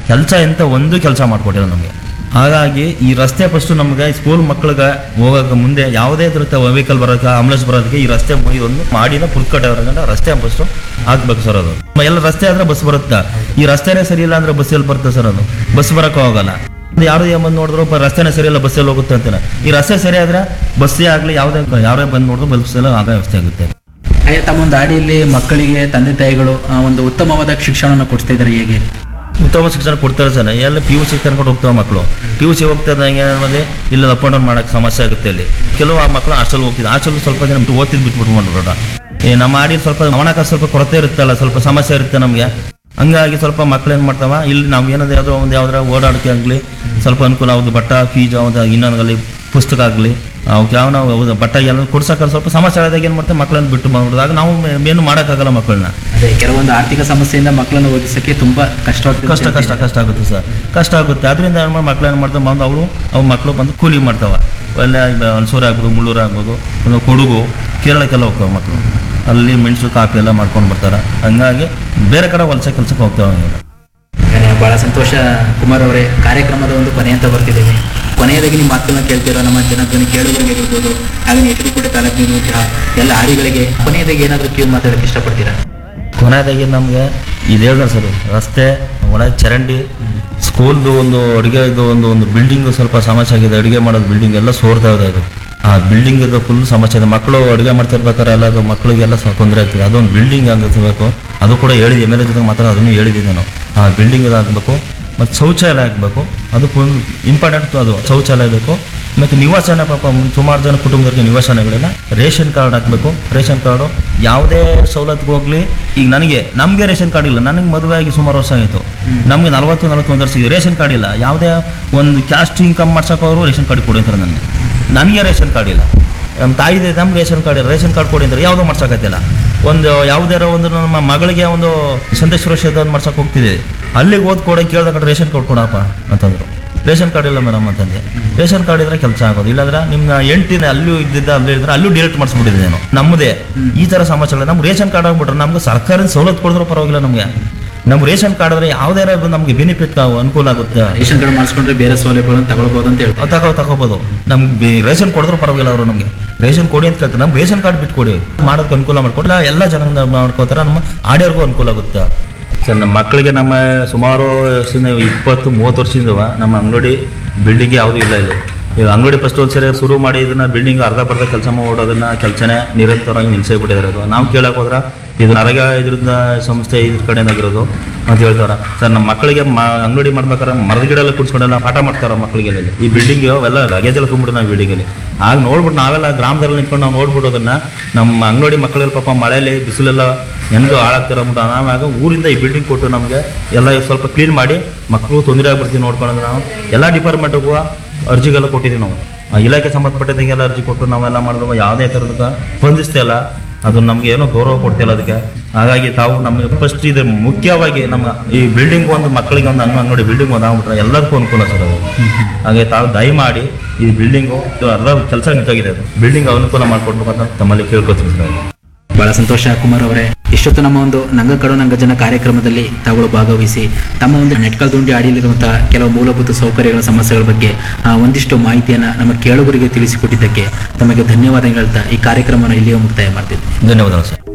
ಕೆಲಸ ಎಂತ ಒಂದು ಕೆಲಸ ಮಾಡಿಕೊಟ್ಟಿಲ್ಲ ನಮಗೆ ಹಾಗಾಗಿ ಈ ರಸ್ತೆ ಫಸ್ಟ್ ನಮ್ಗೆ ಸ್ಕೂಲ್ ಮಕ್ಳಿಗೆ ಹೋಗಕ್ಕೆ ಮುಂದೆ ಯಾವುದೇ ಥರದ ವೆಹಿಕಲ್ ಬರೋಕೆ ಆಂಬುಲೆನ್ಸ್ ಬರೋದಕ್ಕೆ ಈ ರಸ್ತೆ ಇದೊಂದು ಮಾಡಿನ ಪುರ್ಕಟ್ಟೆ ರಸ್ತೆ ಫಸ್ಟ್ ಹಾಕ್ಬೇಕು ಸರ್ ಅದು ಎಲ್ಲ ರಸ್ತೆ ಆದ್ರೆ ಬಸ್ ಬರುತ್ತೆ ಈ ರಸ್ತೆನೇ ಸರಿ ಇಲ್ಲ ಅಂದ್ರೆ ಬಸ್ ಎಲ್ಲಿ ಬರುತ್ತೆ ಸರ್ ಅದು ಬಸ್ ಬರೋಕೆ ಹೋಗಲ್ಲ ಯಾರು ಬಂದು ನೋಡಿದ್ರು ಪ- ರಸ್ತೆನೇ ಸರಿ ಇಲ್ಲ ಬಸ್ಸಲ್ಲಿ ಹೋಗುತ್ತೆ ಅಂತಾನೆ ಈ ರಸ್ತೆ ಸರಿ ಆದ್ರೆ ಬಸ್ಸೇ ಆಗಲಿ ಯಾವುದೇ ಯಾರೇ ಬಂದು ನೋಡಿದ್ರು ಬಸ್ ಎಲ್ಲ ಆಗ ವ್ಯವಸ್ಥೆ ಆಗುತ್ತೆ ಹಾಗೆ ತಮ್ಮ ಒಂದು ಹಾಡಿಯಲ್ಲಿ ಮಕ್ಕಳಿಗೆ ತಂದೆ ತಾಯಿಗಳು ಆ, ಒಂದು ಉತ್ತಮವಾದ ಶಿಕ್ಷಣವನ್ನು ಕೊಡ್ತಾ ಇದ್ದಾರೆ ಹೇಗೆ ಉತ್ತಮ ಶಿಕ್ಷಣ ಕೊಡ್ತಾರೆ ಸರ್ ಎಲ್ಲ ಪಿ ಯು ಸಿ ಕರ್ಕೊಂಡು ಹೋಗ್ತಾವೆ ಮಕ್ಕಳು ಪಿ ಯು ಸಿ ಹೋಗ್ತಾ ಇದ್ದಂಗೆ ಏನಾದ್ರೆ ಇಲ್ಲ ಅಪ್ ಆ್ಯಂಡ್ ಡೌನ್ ಮಾಡೋಕ್ಕೆ ಸಮಸ್ಯೆ ಆಗುತ್ತೆ ಇಲ್ಲಿ ಕೆಲವು ಆ ಮಕ್ಕಳು ಹಾಸ್ಟೆಲ್ ಹೋಗ್ತಿದ್ದು ಹಾಸ್ಟೆಲ್ ಸ್ವಲ್ಪ ಜನ ಓದ್ತಿದ್ದು ಬಿಟ್ಬಿಟ್ಟು ಮಾಡ್ಬಿಡೋಣ ಈ ನಮ್ಮ ಆಡಿ ಸ್ವಲ್ಪ ಹಣಕಾಸು ಸ್ವಲ್ಪ ಕೊರತೆ ಇರುತ್ತಲ್ಲ ಸ್ವಲ್ಪ ಸಮಸ್ಯೆ ಇರುತ್ತೆ ನಮಗೆ ಹಂಗಾಗಿ ಸ್ವಲ್ಪ ಮಕ್ಳು ಏನು ಮಾಡ್ತಾವ ಇಲ್ಲಿ ನಾವು ಏನಾದ್ರು ಯಾವುದೋ ಒಂದು ಯಾವ್ದಾರ ಓಡಾಡಕ್ಕೆ ಆಗಲಿ ಸ್ವಲ್ಪ ಅನುಕೂಲ ಆಗೋದು ಬಟ್ಟ ಫೀಸ್ ಯಾವ್ದು ಇನ್ನೊಂದಾಗಲಿ ಪುಸ್ತಕ ಆಗಲಿ ಅವಕ್ಕೆ ಯಾವ ನಾವು ಹೌದು ಬಟ್ಟ ಎಲ್ಲ ಕೊಡ್ಸಕ್ಕೆ ಸ್ವಲ್ಪ ಸಮಸ್ಯೆ ಆದಾಗ ಏನು ಮಾಡ್ತಾರೆ ಮಕ್ಕಳನ್ನ ಬಿಟ್ಟು ಮಾಡ್ಬಿಡೋದಾಗ ನಾವು ಏನು ಮಾಡೋಕ್ಕಾಗಲ್ಲ ಮಕ್ಕಳನ್ನ ಅದೇ ಕೆಲವೊಂದು ಆರ್ಥಿಕ ಸಮಸ್ಯೆಯಿಂದ ಮಕ್ಕಳನ್ನು ಓದಿಸಕ್ಕೆ ತುಂಬಾ ಕಷ್ಟವಾಗ್ತದೆ ಕಷ್ಟ ಕಷ್ಟ ಕಷ್ಟ ಆಗುತ್ತೆ ಸರ್ ಕಷ್ಟ ಆಗುತ್ತೆ ಅದರಿಂದ ಏನು ಮಾಡಿ ಮಕ್ಳು ಏನು ಮಾಡ್ತಾರೆ ಬಂದು ಅವಳು ಅವು ಮಕ್ಕಳು ಬಂದು ಕೂಲಿ ಮಾಡ್ತಾವೆ ಎಲ್ಲ ಹಲಸೂರು ಆಗ್ಬೋದು ಮುಳ್ಳೂರು ಆಗ್ಬೋದು ಒಂದು ಕೊಡಗು ಕೇರಳಕ್ಕೆಲ್ಲ ಹೋಗ್ತಾವೆ ಮಕ್ಕಳು ಅಲ್ಲಿ ಮೆಣಸು ಕಾಫಿ ಎಲ್ಲ ಮಾಡ್ಕೊಂಡು ಬರ್ತಾರೆ ಹಂಗಾಗಿ ಬೇರೆ ಕಡೆ ವಲಸೆ ಕೆಲಸಕ್ಕೆ ಹೋಗ್ತಾವೆ ಇವಾಗ. ಹಾಗಾದ್ರೆ ಬಹಳ ಸಂತೋಷ ಕುಮಾರ್ ಅವರೇ ಕಾರ್ಯಕ್ರಮದ ಒಂದು ಕೊನೆ ಅಂತ ಬರ್ತಿದ್ದೇವೆ ಕೊನೆಯದಾಗಿ ನಿಮ್ಮ ಮಾತನ್ನ ಕೇಳ್ತಿರೋ ನಮ್ಮ ಜನಧ್ವನಿ ಕೇಳುಗರಿಗೆ ಇರ್ಬೋದು ಹಾಗೆ ಎಚಡಿಕೋಟೆ ತಾಲೂಕಿನ ಎಲ್ಲ ಹಾಡಿಗಳಿಗೆ ಕೊನೆಯದಾಗಿ ಏನಾದರೂ ಕಿವಿ ಮಾತಾಡಕ್ಕೆ ಇಷ್ಟಪಡ್ತೀರಾ ಕೊನೆಯದಾಗಿ ನಮಗೆ ಇದು ಹೇಳಿದ್ರೆ ಸರ್ ರಸ್ತೆ ಒಳಗೆ ಚರಂಡಿ ಸ್ಕೂಲ್ದು ಒಂದು ಅಡುಗೆದು ಒಂದು ಒಂದು ಬಿಲ್ಡಿಂಗ್ ಸ್ವಲ್ಪ ಸಮಸ್ಯೆ ಆಗಿದೆ ಅಡುಗೆ ಮಾಡೋದು ಬಿಲ್ಡಿಂಗ್ ಎಲ್ಲ ಸೋರ್ತಾ ಇದೆ ಅದು ಆ ಬಿಲ್ಡಿಂಗ್ ಇದು ಫುಲ್ ಸಮಸ್ಯೆ ಇದೆ ಮಕ್ಕಳು ಅಡುಗೆ ಮಾಡ್ತಿರ್ಬೇಕಾದ್ರೆ ಎಲ್ಲ ಅದು ಮಕ್ಕಳಿಗೆಲ್ಲ ಸ- ತೊಂದರೆ ಆಗ್ತದೆ ಅದೊಂದು ಬಿಲ್ಡಿಂಗ್ ಆಗಿರ್ಬೇಕು ಅದು ಕೂಡ ಹೇಳಿದ್ವಿ ಎಮ್ ಎಲ್ ಎ ಜೊತೆ ಮಾತ್ರ ಅದನ್ನು ಹೇಳಿದ್ದೀನಿ ನಾನು ಆ ಬಿಲ್ಡಿಂಗ್ ಇದಾಗಬೇಕು ಮತ್ತು ಶೌಚಾಲಯ ಆಗಬೇಕು ಅದು ಫುಲ್ ಇಂಪಾರ್ಟೆಂಟ್ ಅದು ಶೌಚಾಲಯ ಬೇಕು ಮತ್ತು ನಿವಾಸನ ಪಾಪ ಸುಮಾರು ಜನ ಕುಟುಂಬದವರಿಗೆ ನಿವಾಸನಗಳಿಲ್ಲ ರೇಷನ್ ಕಾರ್ಡ್ ಹಾಕಬೇಕು ರೇಷನ್ ಕಾರ್ಡು ಯಾವುದೇ ಸವಲತ್ತಿಗೆ ಹೋಗ್ಲಿ ಈಗ ನನಗೆ ನಮಗೆ ರೇಷನ್ ಕಾರ್ಡ್ ಇಲ್ಲ ನನಗೆ ಮದುವೆ ಆಗಿ ಸುಮಾರು ವರ್ಷ ಆಯಿತು ನಮಗೆ ನಲವತ್ತು ನಲವತ್ತೊಂದು ವರ್ಷ ರೇಷನ್ ಕಾರ್ಡ್ ಇಲ್ಲ ಯಾವುದೇ ಒಂದು ಕ್ಯಾಸ್ಟ್ ಇನ್ಕಮ್ ಮಾಡ್ಸೋಕೆ ಅವರು ರೇಷನ್ ಕಾರ್ಡ್ ಕೊಡಿ ಅಂತಾರೆ ನನಗೆ ನನಗೆ ರೇಷನ್ ಕಾರ್ಡ್ ಇಲ್ಲ ನಮ್ಮ ತಾಯಿದೆ ನಮ್ಗೆ ರೇಷನ್ ಕಾರ್ಡ್ ಇಲ್ಲ ರೇಷನ್ ಕಾರ್ಡ್ ಕೊಡಿ ಅಂತಾರೆ ಯಾವುದೂ ಮಾಡ್ಸೋಕತ್ತಿಲ್ಲ ಒಂದು ಯಾವುದಾರ ಒಂದು ನಮ್ಮ ಮಗಳಿಗೆ ಒಂದು ಸಂದೇಶ ಸುರಕ್ಷತೆ ಒಂದು ಮಾಡ್ಸೋಕೆ ಹೋಗ್ತಿದ್ದೆ ಅಲ್ಲಿಗೆ ಓದ್ ಕೊಡ ಕೇಳ್ದಾಗ ರೇಷನ್ ಕಾರ್ಡ್ ಕೊಡಪ್ಪ ಅಂತಂದ್ರು ರೇಷನ್ ಕಾರ್ಡ್ ಇಲ್ಲ ಮೇಡಮ್ ಅಂತಂದೆ ರೇಷನ್ ಕಾರ್ಡ್ ಇದ್ರೆ ಕೆಲಸ ಆಗೋದು ಇಲ್ಲಾಂದ್ರೆ ನಿಮ್ಮ ಎಂಟಿನ ಅಲ್ಲೂ ಇದ್ದಿದ್ದ ಅಲ್ಲೇ ಇದ್ರೆ ಅಲ್ಲೂ ಡಿಲೀಟ್ ಮಾಡಿಸ್ಬಿಟ್ಟಿದ್ದೆ ನಾನು ನಮ್ಮದೇ ಈ ಥರ ಸಮಸ್ಯೆಗಳು ನಮ್ಗೆ ರೇಷನ್ ಕಾರ್ಡ್ ಆಗ್ಬಿಟ್ರೆ ನಮ್ಗೆ ಸರ್ಕಾರದ ಸವಲತ್ತು ಕೊಡಿದ್ರು ಪರವಾಗಿಲ್ಲ ನಮಗೆ ನಮ್ಮ ರೇಷನ್ ಕಾರ್ಡ್ ಆದರೆ ಯಾವುದೇ ನಮಗೆ ಬೆನಿಫಿಟ್ ಅನುಕೂಲ ಆಗುತ್ತೆ ರೇಷನ್ ಕಾರ್ಡ್ ಮಾಡಿಸ್ಕೊಂಡ್ರೆ ಬೇರೆ ಸೌಲಭ್ಯಗಳನ್ನು ತಗೊಳ್ಬೋದು ಅಂತ ಹೇಳ್ತಾರೆ ಅವ್ ತಗೋ ತಗೋಬೋದು ನಮ್ಗೆ ರೇಷನ್ ಕೊಡಿದ್ರು ಪರವಾಗಿಲ್ಲ ಅವರು ನಮಗೆ ರೇಷನ್ ಕೊಡಿ ಅಂತ ಕೇಳ್ತಾರೆ ನಮ್ಗೆ ರೇಷನ್ ಕಾರ್ಡ್ ಬಿಟ್ಟು ಕೊಡಿ ಮಾಡೋದಕ್ಕೆ ಅನುಕೂಲ ಮಾಡ್ಕೊಡ್ಲ ಎಲ್ಲ ಜನ ಮಾಡ್ಕೋತಾರೆ ನಮ್ಮ ಆಡಿಯೋರ್ಗೂ ಅನುಕೂಲ ಆಗುತ್ತೆ ಸರ್ ನಮ್ಮ ಮಕ್ಕಳಿಗೆ ನಮ್ಮ ಸುಮಾರು ವರ್ಷದಿಂದ ಇಪ್ಪತ್ತು ಮೂವತ್ತು ವರ್ಷದಿಂದ ನಮ್ಮ ಅಂಗಡಿ ಬಿಲ್ಡಿಂಗ್ ಯಾವುದೂ ಇಲ್ಲ ಇಲ್ಲಿ ಈಗ ಅಂಗಡಿ ಫಸ್ಟ್ ಒಂದ್ಸರಿ ಶುರು ಮಾಡಿ ಇದನ್ನ ಬಿಲ್ಡಿಂಗ್ ಅರ್ಧ ಬರ್ಧ ಕೆಲಸ ಮಾಡೋದನ್ನ ಕೆಲಸನೇ ನಿರಂತರವಾಗಿ ನಿಲ್ಸೇ ಬಿಟ್ಟಿದ್ದಾರೆ ಅದು ನಾವು ಕೇಳಕ್ ಹೋದ್ರೆ ಇದು ನರಗ ಇದ್ರಿಂದ ಸಂಸ್ಥೆ ಇದ್ರ ಕಡೆನಾಗಿರೋದು ಅಂತ ಹೇಳ್ತಾರ ಸರ್ ನಮ್ಮ ಮಕ್ಕಳಿಗೆ ಮ ಅಂಗಡಿ ಮಾಡ್ಬೇಕಾದ್ರೆ ಮರದ ಗಿಡ ಎಲ್ಲ ಕುಡ್ಸ್ಕೊಂಡೆಲ್ಲ ಪಾಠ ಮಾಡ್ತಾರ ಮಕ್ಕಳಿಗೆ ಅಲ್ಲಿ. ಈ ಬಿಲ್ಡಿಂಗ್ ಅವೆಲ್ಲ ಲಗೇಜ್ ಎಲ್ಲ ತುಂಬಿಟ್ಟು ನಾವು ಬಿಲ್ಡಿಂಗಲ್ಲಿ ಆಗ ನೋಡ್ಬಿಟ್ಟು ನಾವೆಲ್ಲ ಗ್ರಾಮದಲ್ಲಿ ನಿಂತ್ಕೊಂಡು ನಾವು ನೋಡ್ಬಿಟ್ಟು ಅದನ್ನ ನಮ್ಮ ಅಂಗಡಿ ಮಕ್ಕಳೆಲ್ಲ ಪಾಪ ಮಳೆಯಲ್ಲಿ ಬಿಸಿಲೆಲ್ಲ ಹೆಂಗೋ ಹಾಳಾಗ್ತಿರೋ ಅಂದ್ಬಿಟ್ಟು ನಾವಾಗ ಊರಿಂದ ಈ ಬಿಲ್ಡಿಂಗ್ ಕೊಟ್ಟು ನಮಗೆ ಎಲ್ಲ ಸ್ವಲ್ಪ ಕ್ಲೀನ್ ಮಾಡಿ ಮಕ್ಕಳು ತೊಂದರೆ ಆಗ್ಬಿಡ್ತೀವಿ ನೋಡ್ಕೊಂಡು ನಾವು ಎಲ್ಲ ಡಿಪಾರ್ಟ್ಮೆಂಟ್ಗೂ ಅರ್ಜಿಗೆಲ್ಲ ಕೊಟ್ಟಿದ್ದೀವಿ ನಾವು ಆ ಇಲಾಖೆ ಸಂಬಂಧಪಟ್ಟಿದ್ದಂಗೆಲ್ಲ ಅರ್ಜಿ ಕೊಟ್ಟು ನಾವೆಲ್ಲ ಮಾಡಿದ್ವು ಯಾವುದೇ ಥರದ ಸ್ಪಂದಿಸ್ತಾ ಇಲ್ಲ ಅದು ನಮ್ಗೆ ಏನೋ ಗೌರವ ಕೊಡ್ತಿಲ್ಲ ಅದಕ್ಕೆ ಹಾಗಾಗಿ ತಾವು ನಮಗೆ ಫಸ್ಟ್ ಇದು ಮುಖ್ಯವಾಗಿ ನಮ್ಮ ಈ ಬಿಲ್ಡಿಂಗ್ ಒಂದು ಮಕ್ಕಳಿಗೆ ಒಂದು ಅಂಗ ಅಂಗಡಿ ಬಿಲ್ಡಿಂಗ್ ಒಂದು ಆಗ್ಬಿಟ್ರೆ ಎಲ್ಲದಕ್ಕೂ ಅನುಕೂಲ ಸರ್ ಅದು ಹಾಗೆ ತಾವು ದಯಮಾಡಿ ಈ ಬಿಲ್ಡಿಂಗು ಇದು ಅರ್ಧ ಕೆಲಸ ನಿಂತೋಗಿದೆ ಅದು ಬಿಲ್ಡಿಂಗ್ ಅನುಕೂಲ ಮಾಡಿಕೊಡ್ಬೇಕು ಅಂತ ತಮ್ಮಲ್ಲಿ ಕೇಳ್ಕೊತೀನಿ ಸರ್ ಬಹಳ ಸಂತೋಷ ಕುಮಾರ್ ಅವರೇ ಇಷ್ಟೊತ್ತು ನಮ್ಮ ಒಂದು ನಂಗ ಕಡು ನಂಗ ಜನ ಕಾರ್ಯಕ್ರಮದಲ್ಲಿ ತಾವುಗಳು ಭಾಗವಹಿಸಿ ತಮ್ಮ ಒಂದು ನೆಟ್ಕಲ್ ದುಂಡಿ ಅಡಿಯಲ್ಲಿರುವಂತಹ ಕೆಲವು ಮೂಲಭೂತ ಸೌಕರ್ಯಗಳ ಸಮಸ್ಯೆಗಳ ಬಗ್ಗೆ ಆ, ಒಂದಿಷ್ಟು ಮಾಹಿತಿಯನ್ನ ನಮ್ಮ ಕೇಳುಗರಿಗೆ ತಿಳಿಸಿಕೊಟ್ಟಿದ್ದಕ್ಕೆ ತಮಗೆ ಧನ್ಯವಾದ ಹೇಳ್ತಾ ಈ ಕಾರ್ಯಕ್ರಮವನ್ನು ಇಲ್ಲಿಯೇ ಮುಕ್ತಾಯ ಮಾಡ್ತಿದ್ದೆ ಧನ್ಯವಾದಗಳು ಸರ್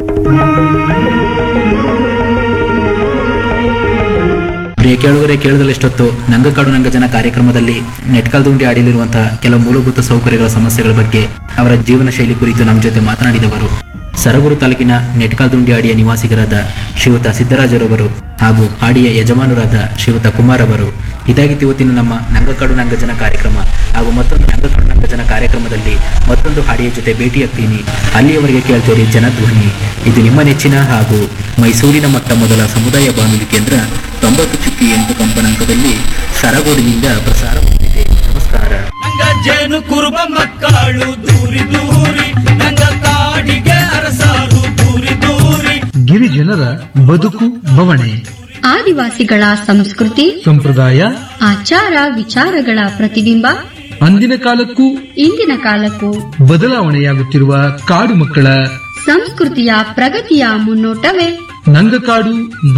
ಪ್ರಿಯ ಕೇಳುಗರೆ ಕೇಳಿದಲ್ಲಿ ಇಷ್ಟೊತ್ತು ನಂಗಕಾಡು ನಂಗ ಜನ ಕಾರ್ಯಕ್ರಮದಲ್ಲಿ ನೆಟ್ಕಲ್ ದುಂಡಿ ಅಡಿಯಲ್ಲಿರುವಂತಹ ಕೆಲವು ಮೂಲಭೂತ ಸೌಕರ್ಯಗಳ ಸಮಸ್ಯೆಗಳ ಬಗ್ಗೆ ಅವರ ಜೀವನ ಶೈಲಿ ಕುರಿತು ನಮ್ಮ ಜೊತೆ ಮಾತನಾಡಿದವರು ಸರಗೂರು ತಾಲೂಕಿನ ನೆಟ್ಕಲ್ ದುಂಡಿ ಅಡಿಯ ನಿವಾಸಿಗರಾದ ಶ್ರೀಯುತ ಸಿದ್ದರಾಜರವರು ಹಾಗೂ ಹಾಡಿಯ ಯಜಮಾನರಾದ ಶ್ರೀಯುತ ಕುಮಾರ್ ಅವರು ಇದಾಗಿತ್ತು ಇವತ್ತಿನ ನಮ್ಮ ನಂಗಕಾಡು ನಂಗ ಜನ ಕಾರ್ಯಕ್ರಮ ಹಾಗೂ ಮತ್ತೊಂದು ನಂಗಕಾಡು ನಂಗ ಜನ ಕಾರ್ಯಕ್ರಮದಲ್ಲಿ ಮತ್ತೊಂದು ಹಾಡಿಯ ಜೊತೆ ಭೇಟಿಯಾಗ್ತೀನಿ ಅಲ್ಲಿಯವರೆಗೆ ಕೇಳ್ತೀರಿ ಜನಧ್ವನಿ ಇದು ನಿಮ್ಮ ನೆಚ್ಚಿನ ಹಾಗೂ ಮೈಸೂರಿನ ಮೊಟ್ಟ ಮೊದಲ ಸಮುದಾಯ ಬಾನುಲಿ ಕೇಂದ್ರ ತೊಂಬತ್ತು ಚುಕ್ಕಿ ಎಂಟು ಕಂಪನಾಂಕದಲ್ಲಿ ಸರಗೂರಿನಿಂದ ಪ್ರಸಾರವಾಗುತ್ತಿದೆ ನಮಸ್ಕಾರ ನಂಗ ಜೇನು ಕುರುಬ ಮಕ್ಕಳು ದೂರಿ ದೂರಿ ನಂಗ ಕಾಡಿಗೆ ಅರಸಾರು ದೂರಿ ದೂರಿ ಗಿರಿಜನರ ಬದುಕು ಬವಣೆ ಆದಿವಾಸಿಗಳ ಸಂಸ್ಕೃತಿ ಸಂಪ್ರದಾಯ ಆಚಾರ ವಿಚಾರಗಳ ಪ್ರತಿಬಿಂಬ ಅಂದಿನ ಕಾಲಕ್ಕೂ ಇಂದಿನ ಕಾಲಕ್ಕೂ ಬದಲಾವಣೆಯಾಗುತ್ತಿರುವ ಕಾಡು ಮಕ್ಕಳ ಸಂಸ್ಕೃತಿಯ ಪ್ರಗತಿಯ ಮುನ್ನೋಟವೇ ನಂಗಕಾಡು